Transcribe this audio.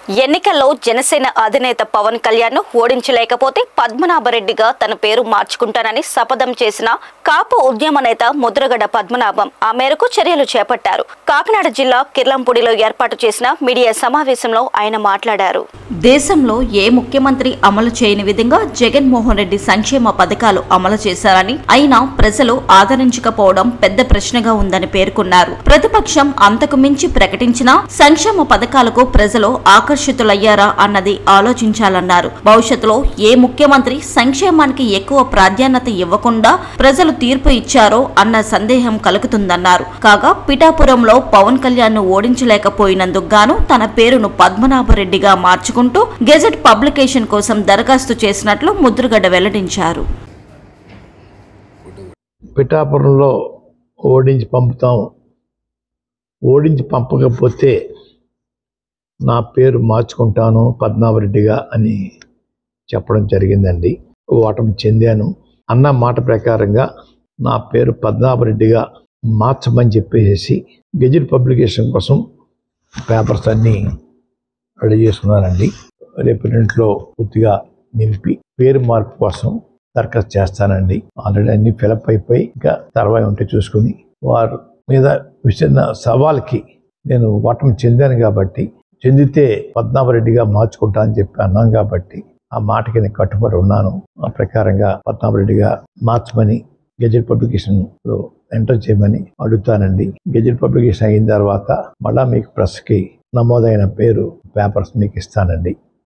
ఎన్నికల్లో జనసేన అధినేత పవన్ కళ్యాణ్ ను ఓడించలేకపోతే పద్మనాభరెడ్డిగా తన పేరు మార్చుకుంటానని శపథం చేసిన కాపు ఉద్యమ నేత ముద్రగడ పద్మనాభం ఆ మేరకు చర్యలు చేపట్టారు కాకినాడ జిల్లా కిర్లంపూడిలో ఏర్పాటు చేసిన మీడియా సమావేశంలో ఆయన మాట్లాడారు దేశంలో ఏ ముఖ్యమంత్రి అమలు చేయని విధంగా జగన్మోహన్ రెడ్డి సంక్షేమ పథకాలు అమలు చేశారని అయినా ప్రజలు ఆదరించకపోవడం పెద్ద ప్రశ్నగా ఉందని పేర్కొన్నారు ప్రతిపక్షం అంతకు మించి ప్రకటించిన సంక్షేమ పథకాలకు ప్రజలు ఆకర్షితులయ్యారా అన్నది ఆలోచించాలన్నారు భవిష్యత్తులో ఏ ముఖ్యమంత్రి సంక్షేమానికి ఎక్కువ ప్రాధాన్యత ఇవ్వకుండా ప్రజలు తీర్పు ఇచ్చారో అన్న సందేహం కలుగుతుందన్నారు కాగా పిఠాపురంలో పవన్ కళ్యాణ్ ను ఓడించలేకపోయినందుకు గాను తన పేరును పద్మనాభరెడ్డిగా మార్చుకుంటూ గెజెట్ పబ్లికేషన్ కోసం దరఖాస్తు చేసినట్లు ముద్రగడ్డ వెల్లడించారు పిఠాపురంలో ఓడించి పంపుతాం ఓడించి పంపకపోతే నా పేరు మార్చుకుంటాను పద్మావరెడ్డిగా అని చెప్పడం జరిగిందండి ఓటమి చెందాను అన్న మాట ప్రకారంగా నా పేరు పద్మావరెడ్డిగా మార్చమని చెప్పేసి గెజిట్ పబ్లికేషన్ కోసం పేపర్స్ అన్నీ రెడీ చేసుకున్నానండి రేపు రెంట్లో పూర్తిగా నింపి పేరు మార్పు కోసం దరఖాస్తు చేస్తానండి ఆల్రెడీ అన్ని ఫిలప్ అయిపోయి ఇంకా తర్వాత ఉంటే చూసుకుని వారి మీద విసిరిన సవాల్కి నేను ఓటమి చెందాను కాబట్టి చెందితే పద్మనాభరెడ్డిగా మార్చుకుంటా అని చెప్పి అన్నాం కాబట్టి ఆ మాటకి నేను కట్టుబడి ఉన్నాను ఆ ప్రకారంగా పద్మనాభరెడ్డిగా మార్చమని గెజెట్ పబ్లికేషన్ లో ఎంటర్ చేయమని అడుగుతానండి గెజెట్ పబ్లికేషన్ అయిన తర్వాత మళ్ళా మీకు ప్రెస్కి నమోదైన పేరు పేపర్స్ మీకు ఇస్తానండి